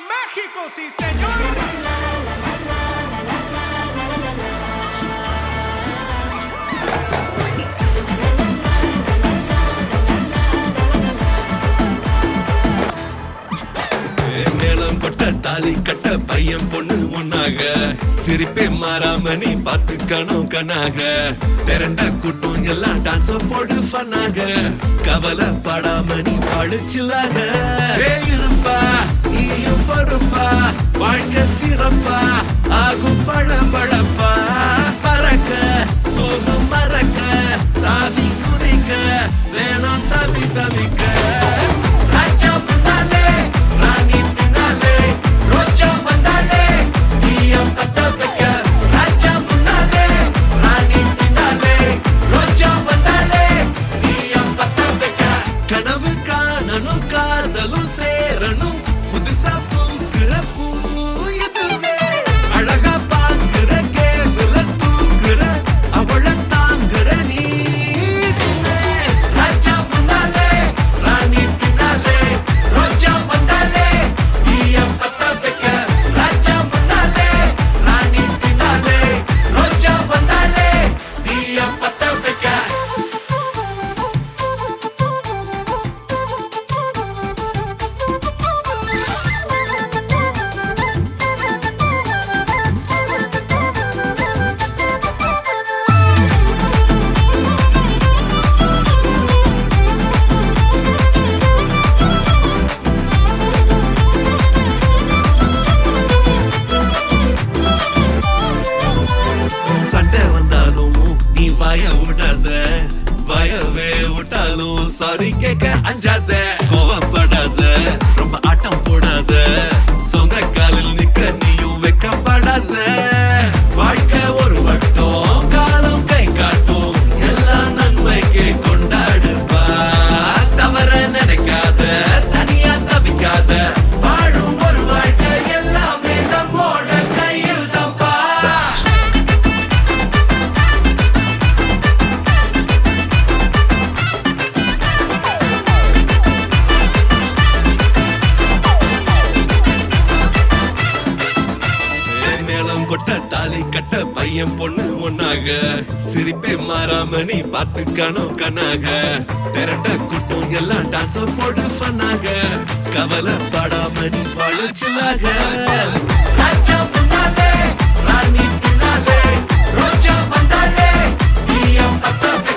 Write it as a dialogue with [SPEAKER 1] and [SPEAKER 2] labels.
[SPEAKER 1] México, sí señor.
[SPEAKER 2] மேளம் கொட்ட தாலி கட்ட பையன் பொண்ணு ஒன்னாக சிரிப்பே மாறாம நீ பாத்துக்கணும் கண்ணாக திரண்ட கூட்டம் எல்லாம் டான்ஸ் போடு ஃபன்னாக கவலைப்படாம நீ பழிச்சிலாக இருப்பா நீயும் பொறுப்பா வாழ்க்கை சிறப்பா ஆகும் பழம்பழப்பா பறக்க சோகம் மறக்க தாவி குதிக்க வேணாம் தவி தவிக்க ராஜா முன்னாலே ராணி பின்னாலே ரோஜா வந்தாலே தீயம் பத்த வைக்க ராஜா முன்னாலே ராணி பின்னாலே ரோஜா வந்தாலே தீயம் பத்த வைக்க கனவு காணணும் காதலும் சேரணும் புதுசா பூக்குற பூ இதுவே அழகா பாக்குற கேவல தூக்குற அவள தாங்குற நீடுமே ராஜா முன்னாலே ராணி பின்னாலே ரோஜா வந்தாலே தீயம் பத்த வைக்க ராஜா முன்னாலே ராணி பின்னாலே ரோஜா வந்தாலே தீயம் பத்த வைக்க சண்டை வந்தாலும் நீ வாய விடாத வயவே விட்டாலும் சாரி கேட்க அஞ்சாத கோவப்படாத ரொம்ப ஆட்டம் போடாத சொந்த காலில் நிக்க நீயும் வெக்கப்படாத வாழ்க்கை ஒரு வட்டம் காலம் கை காட்டும் எல்லா நன்மைக்கு கொண்டாடுப்பா தவற நினைக்காத தனியா தவிக்காத வாழும் ஒரு வாழ்க்கை எல்லாமே நம்மோட கையில் தம்பா மேளம் கொட்ட தாலி கட்ட பையன் பொண்ணு ஒன்னாக சிரிப்பே மாறாம நீ பாத்துக்கணும் கண்ணாக திரண்ட கூட்டம் எல்லாம் டான்ஸ் போடு ஃபன்னாக கவலைப்படாம நீ பழிச்சிலாக ராஜா முன்னாலே ராணி பின்னாலே ரோஜா வந்தாலே தீயம் பத்த